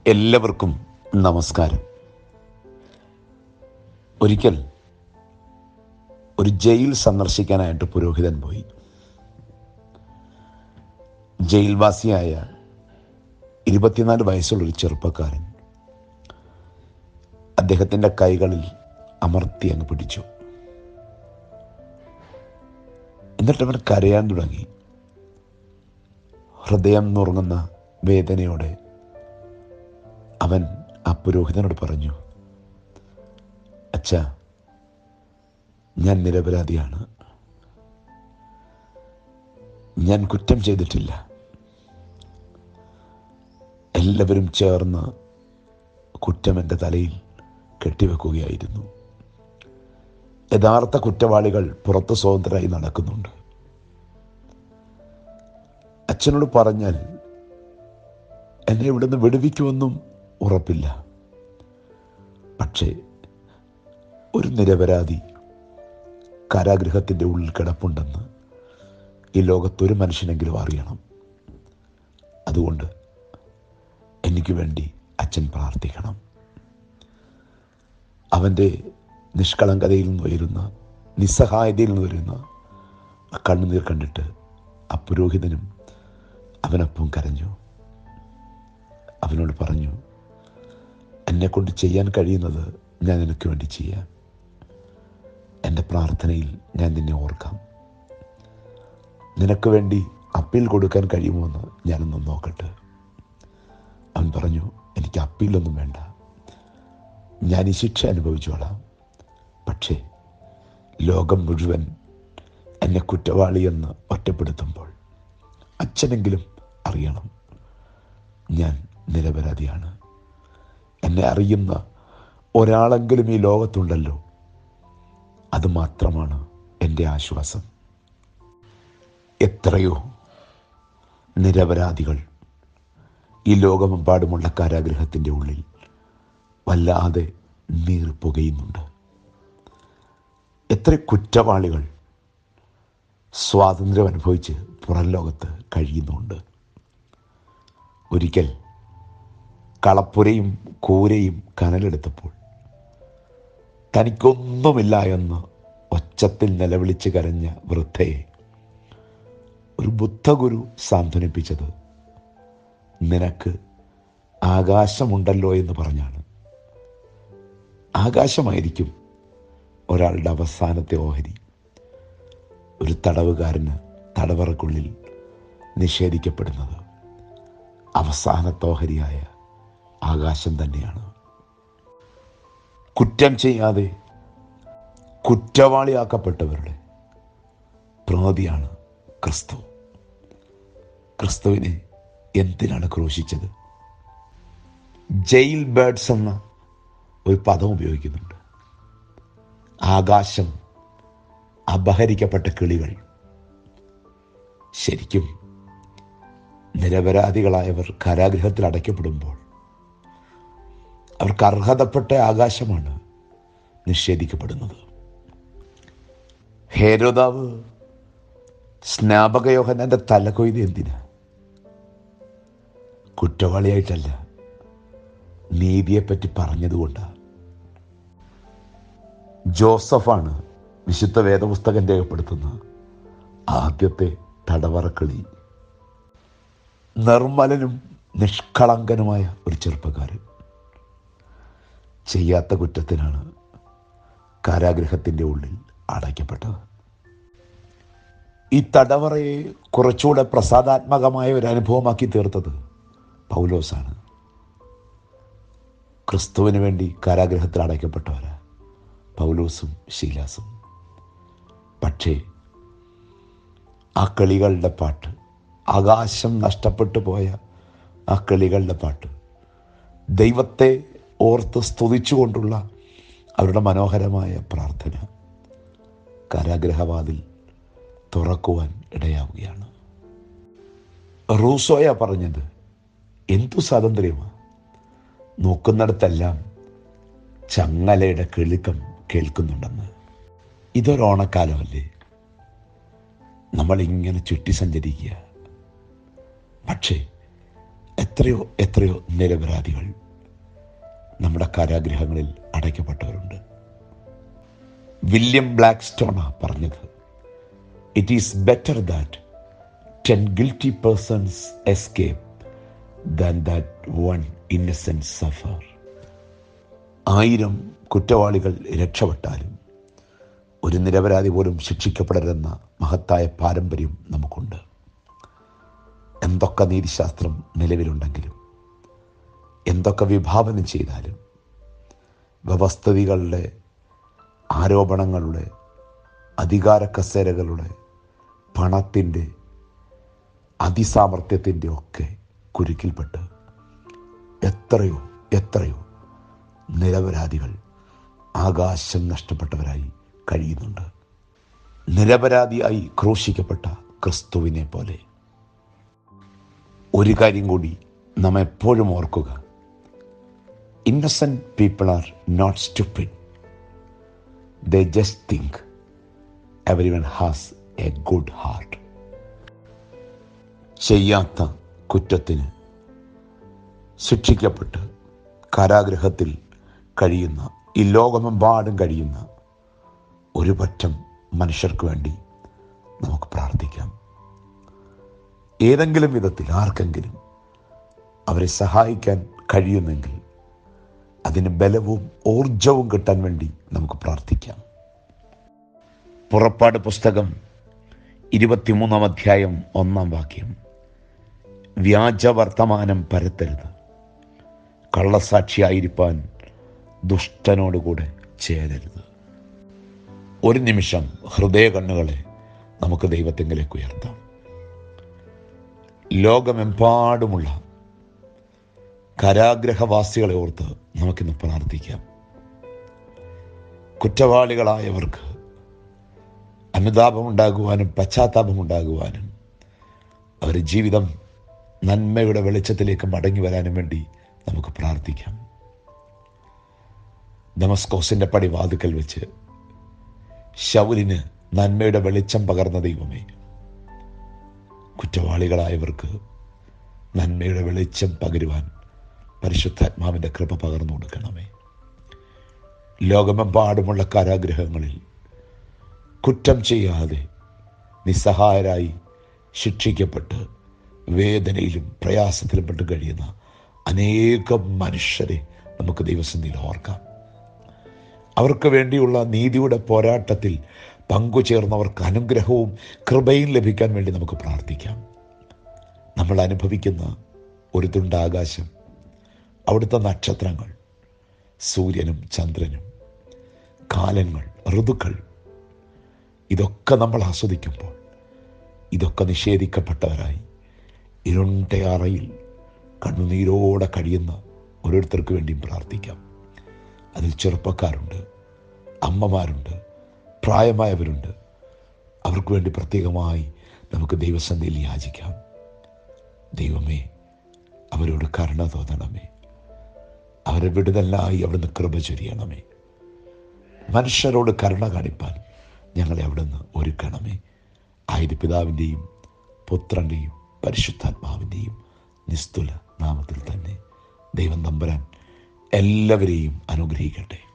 എല്ലാവർക്കും നമസ്കാരം ഒരിക്കൽ ഒരു ജയിൽ സന്ദർശിക്കാനായിട്ട് പുരോഹിതൻ പോയി ജയിൽവാസിയായ ഇരുപത്തിനാല് വയസ്സുള്ളൊരു ചെറുപ്പക്കാരൻ അദ്ദേഹത്തിൻ്റെ കൈകളിൽ അമർത്തി അങ്ങ് പിടിച്ചു എന്നിട്ട് അവൻ കരയാൻ തുടങ്ങി ഹൃദയം നുറുങ്ങുന്ന വേദനയോടെ അവൻ ആ പുരോഹിതനോട് പറഞ്ഞു അച്ഛ ഞാൻ നിരപരാധിയാണ് ഞാൻ കുറ്റം ചെയ്തിട്ടില്ല എല്ലാവരും ചേർന്ന് കുറ്റം എൻ്റെ തലയിൽ കെട്ടിവെക്കുകയായിരുന്നു യഥാർത്ഥ കുറ്റവാളികൾ പുറത്ത് സ്വതന്ത്രരായി നടക്കുന്നുണ്ട് അച്ഛനോട് പറഞ്ഞാൽ എന്നെ ഇവിടുന്ന് വിടുവിക്കുമെന്നും ഉറപ്പില്ല പക്ഷേ ഒരു നിരപരാധി കാരാഗൃഹത്തിൻ്റെ ഉള്ളിൽ കിടപ്പുണ്ടെന്ന് ഈ ലോകത്തൊരു മനുഷ്യനെങ്കിലും അറിയണം അതുകൊണ്ട് എനിക്ക് വേണ്ടി അച്ഛൻ പ്രാർത്ഥിക്കണം അവൻ്റെ നിഷ്കളങ്കതയിൽ നിന്ന് വരുന്ന നിസ്സഹായതയിൽ നിന്ന് വരുന്ന ആ കണ്ണുനീർ കണ്ടിട്ട് ആ പുരോഹിതനും അവനൊപ്പം കരഞ്ഞു അവനോട് പറഞ്ഞു എന്നെക്കൊണ്ട് ചെയ്യാൻ കഴിയുന്നത് ഞാൻ നിനക്ക് വേണ്ടി ചെയ്യാം എൻ്റെ പ്രാർത്ഥനയിൽ ഞാൻ നിന്നെ ഓർക്കാം നിനക്ക് വേണ്ടി അപ്പീൽ കൊടുക്കാൻ കഴിയുമോ എന്ന് ഞാനൊന്ന് നോക്കട്ടെ അവൻ പറഞ്ഞു എനിക്ക് അപ്പീലൊന്നും വേണ്ട ഞാൻ ഈ ശിക്ഷ അനുഭവിച്ചോളാം പക്ഷേ ലോകം മുഴുവൻ എന്നെ കുറ്റവാളിയെന്ന് ഒറ്റപ്പെടുത്തുമ്പോൾ അച്ഛനെങ്കിലും അറിയണം ഞാൻ നിരപരാധിയാണ് എന്നെ അറിയുന്ന ഒരാളെങ്കിലും ഈ ലോകത്തുണ്ടല്ലോ അത് മാത്രമാണ് എൻ്റെ ആശ്വാസം എത്രയോ നിരപരാധികൾ ഈ ലോകമെമ്പാടുമുള്ള കാരാഗൃഹത്തിൻ്റെ ഉള്ളിൽ വല്ലാതെ നീർ പുകയുന്നുണ്ട് എത്ര കുറ്റവാളികൾ സ്വാതന്ത്ര്യം അനുഭവിച്ച് പുറം ലോകത്ത് കഴിയുന്നുണ്ട് ഒരിക്കൽ കളപ്പുരയും കൂരയും കനലെടുത്തപ്പോൾ തനിക്കൊന്നുമില്ല എന്ന് ഒച്ചത്തിൽ നിലവിളിച്ച് കരഞ്ഞ വൃദ്ധയെ ഒരു ബുദ്ധഗുരു സാന്ത്വനിപ്പിച്ചത് നിനക്ക് ആകാശമുണ്ടല്ലോ എന്ന് പറഞ്ഞാണ് ആകാശമായിരിക്കും ഒരാളുടെ അവസാനത്തെ ഓഹരി ഒരു തടവുകാരന് തടവറക്കുള്ളിൽ നിഷേധിക്കപ്പെടുന്നത് അവസാനത്തെ ഓഹരിയായ ആകാശം തന്നെയാണ് കുറ്റം ചെയ്യാതെ കുറ്റവാളിയാക്കപ്പെട്ടവരുടെ പ്രതിയാണ് ക്രിസ്തു ക്രിസ്തുവിനെ എന്തിനാണ് ക്രൂശിച്ചത് ജയിൽ ബേഡ്സ് എന്ന ഒരു പദം ഉപയോഗിക്കുന്നുണ്ട് ആകാശം അപഹരിക്കപ്പെട്ട കിളികൾ ശരിക്കും നിരപരാധികളായവർ കാരാഗൃഹത്തിൽ അടയ്ക്കപ്പെടുമ്പോൾ അവർക്ക് അർഹതപ്പെട്ട ആകാശമാണ് നിഷേധിക്കപ്പെടുന്നത് ഹേരോദാവ് സ്നാപകയോഹനന്റെ തല കൊയ്ത് എന്തിനാ കുറ്റവാളിയായിട്ടല്ല നീതിയെപ്പറ്റി പറഞ്ഞതുകൊണ്ടാണ് ജോസഫാണ് വിശുദ്ധ വേദപുസ്തകം രേഖപ്പെടുത്തുന്ന ആദ്യത്തെ തടവറക്കിളി നിർമ്മലനും നിഷ്കളങ്കനുമായ ഒരു ചെറുപ്പക്കാരൻ ചെയ്യാത്ത കുറ്റത്തിനാണ് കാരാഗൃഹത്തിൻ്റെ ഉള്ളിൽ അടയ്ക്കപ്പെട്ടത് ഈ തടവറയെ കുറച്ചുകൂടെ പ്രസാദാത്മകമായ ഒരു അനുഭവമാക്കി തീർത്തത് പൗലോസാണ് ക്രിസ്തുവിന് വേണ്ടി കാരാഗ്രഹത്തിൽ അടയ്ക്കപ്പെട്ടവരാ പൗലോസും ശീലാസും പക്ഷേ ആ കളികളുടെ പാട്ട് ആകാശം നഷ്ടപ്പെട്ടു പോയ ആ കളികളുടെ പാട്ട് ദൈവത്തെ ഓർത്ത് സ്തുതിച്ചുകൊണ്ടുള്ള അവരുടെ മനോഹരമായ പ്രാർത്ഥന കാരാഗ്രഹവാതിൽ തുറക്കുവാൻ ഇടയാവുകയാണ് റൂസോയ പറഞ്ഞത് എന്തു സ്വാതന്ത്ര്യമാണ് നോക്കുന്നിടത്തെല്ലാം ചങ്ങലയുടെ കിളുക്കം കേൾക്കുന്നുണ്ടെന്ന് ഇതൊരോണക്കാലമല്ലേ നമ്മളിങ്ങനെ ചുറ്റി സഞ്ചരിക്കുക പക്ഷേ എത്രയോ എത്രയോ നിരപരാധികൾ നമ്മുടെ കാരാഗ്രഹങ്ങളിൽ അടയ്ക്കപ്പെട്ടവരുണ്ട് വില്യം ബ്ലാക്ക് സ്റ്റോണ പറഞ്ഞത് it is better that ten guilty persons escape than that one innocent suffer ആയിരം കുറ്റവാളികൾ രക്ഷപ്പെട്ടാലും ഒരു നിരപരാധി പോലും ശിക്ഷിക്കപ്പെടരുതെന്ന മഹത്തായ പാരമ്പര്യം നമുക്കുണ്ട് എന്തൊക്കെ നീതിശാസ്ത്രം നിലവിലുണ്ടെങ്കിലും എന്തൊക്കെ വിഭാവനം ചെയ്താലും വ്യവസ്ഥിതികളുടെ ആരോപണങ്ങളുടെ അധികാര കസേരകളുടെ പണത്തിൻ്റെ അതിസാമർഥ്യത്തിൻ്റെ ഒക്കെ കുരുക്കിൽപ്പെട്ട് എത്രയോ എത്രയോ നിരപരാധികൾ ആകാശം നഷ്ടപ്പെട്ടവരായി കഴിയുന്നുണ്ട് നിരപരാധിയായി ക്രൂശിക്കപ്പെട്ട ക്രിസ്തുവിനെ പോലെ ഒരു കാര്യം കൂടി നാം എപ്പോഴും ഓർക്കുക innocent people are not stupid they just think every one has a good heart ചെയ്യാത്ത കുറ്റത്തിന് ശിക്ഷിക്കപ്പെട്ട് കാരാഗ്രഹത്തിൽ കഴിയുന്ന ഈ ലോകമെമ്പാടും കഴിയുന്ന ഒരു പറ്റം മനുഷ്യർക്ക് വേണ്ടി നമുക്ക് പ്രാർത്ഥിക്കാം ഏതെങ്കിലും വിധത്തിൽ ആർക്കെങ്കിലും അവരെ സഹായിക്കാൻ കഴിയുമെങ്കിൽ അതിന് ബലവും ഊർജവും കിട്ടാൻ വേണ്ടി നമുക്ക് പ്രാർത്ഥിക്കാം പുറപ്പാട് പുസ്തകം ഇരുപത്തിമൂന്നാം അധ്യായം ഒന്നാം വാക്യം വ്യാജ വർത്തമാനം പരത്തരുത് കള്ളസാക്ഷിയായിരിക്കാൻ ദുഷ്ടനോടുകൂടെ ചേരരുത് ഒരു നിമിഷം ഹൃദയ കണ്ണുകളെ നമുക്ക് ദൈവത്തെങ്കിലേക്ക് ഉയർത്താം ലോകമെമ്പാടുമുള്ള കരാഗ്രഹവാസികളെ ഓർത്ത് നമുക്കിന്ന് പ്രാർത്ഥിക്കാം കുറ്റവാളികളായവർക്ക് അനുതാപമുണ്ടാകുവാനും പശ്ചാത്താപമുണ്ടാകുവാനും അവരുടെ ജീവിതം നന്മയുടെ വെളിച്ചത്തിലേക്ക് മടങ്ങി വരാനും വേണ്ടി നമുക്ക് പ്രാർത്ഥിക്കാം ഡമസ്കോസിൻ്റെ പടി വാതുക്കൽ വെച്ച് ശൗലിന് നന്മയുടെ വെളിച്ചം പകർന്ന ദൈവമേ കുറ്റവാളികളായവർക്ക് നന്മയുടെ വെളിച്ചം പകരുവാൻ പരിശുദ്ധാത്മാവിൻ്റെ കൃപ പകർന്നു കൊടുക്കണമേ ലോകമെമ്പാടുമുള്ള കാരാഗ്രഹങ്ങളിൽ കുറ്റം ചെയ്യാതെ നിസ്സഹായരായി ശിക്ഷിക്കപ്പെട്ട് വേദനയിലും പ്രയാസത്തിലും പെട്ട് കഴിയുന്ന അനേകം മനുഷ്യരെ നമുക്ക് ദൈവസന്ധിയിൽ ഓർക്കാം അവർക്ക് വേണ്ടിയുള്ള നീതിയുടെ പോരാട്ടത്തിൽ പങ്കുചേർന്നവർക്ക് അനുഗ്രഹവും കൃപയും ലഭിക്കാൻ വേണ്ടി നമുക്ക് പ്രാർത്ഥിക്കാം നമ്മൾ അനുഭവിക്കുന്ന ഒരു തുണ്ടാകാശം അവിടുത്തെ നക്ഷത്രങ്ങൾ സൂര്യനും ചന്ദ്രനും കാലങ്ങൾ ഋതുക്കൾ ഇതൊക്കെ നമ്മൾ ആസ്വദിക്കുമ്പോൾ ഇതൊക്കെ നിഷേധിക്കപ്പെട്ടവരായി ഇരുണ്ടയറയിൽ കണ്ണുനീരോടെ കഴിയുന്ന ഓരോരുത്തർക്ക് വേണ്ടിയും പ്രാർത്ഥിക്കാം അതിൽ ചെറുപ്പക്കാരുണ്ട് അമ്മമാരുണ്ട് പ്രായമായവരുണ്ട് അവർക്ക് വേണ്ടി പ്രത്യേകമായി നമുക്ക് ദൈവസന്ധിയിൽ യാചിക്കാം ദൈവമേ അവരോട് കരുണ തോന്നണമേ അവരെ വിടുതലായി അവിടുന്ന് കൃപ ചൊരിയണമേ മനുഷ്യരോട് കരുണ കാണിപ്പാൻ ഞങ്ങളെ അവിടുന്ന് ഒരുക്കണമേ ആയത് പിതാവിൻ്റെയും പുത്രൻ്റെയും പരിശുദ്ധാത്മാവിൻ്റെയും നിസ്തുല നാമത്തിൽ തന്നെ ദൈവം നമ്പരാൻ എല്ലാവരെയും അനുഗ്രഹിക്കട്ടെ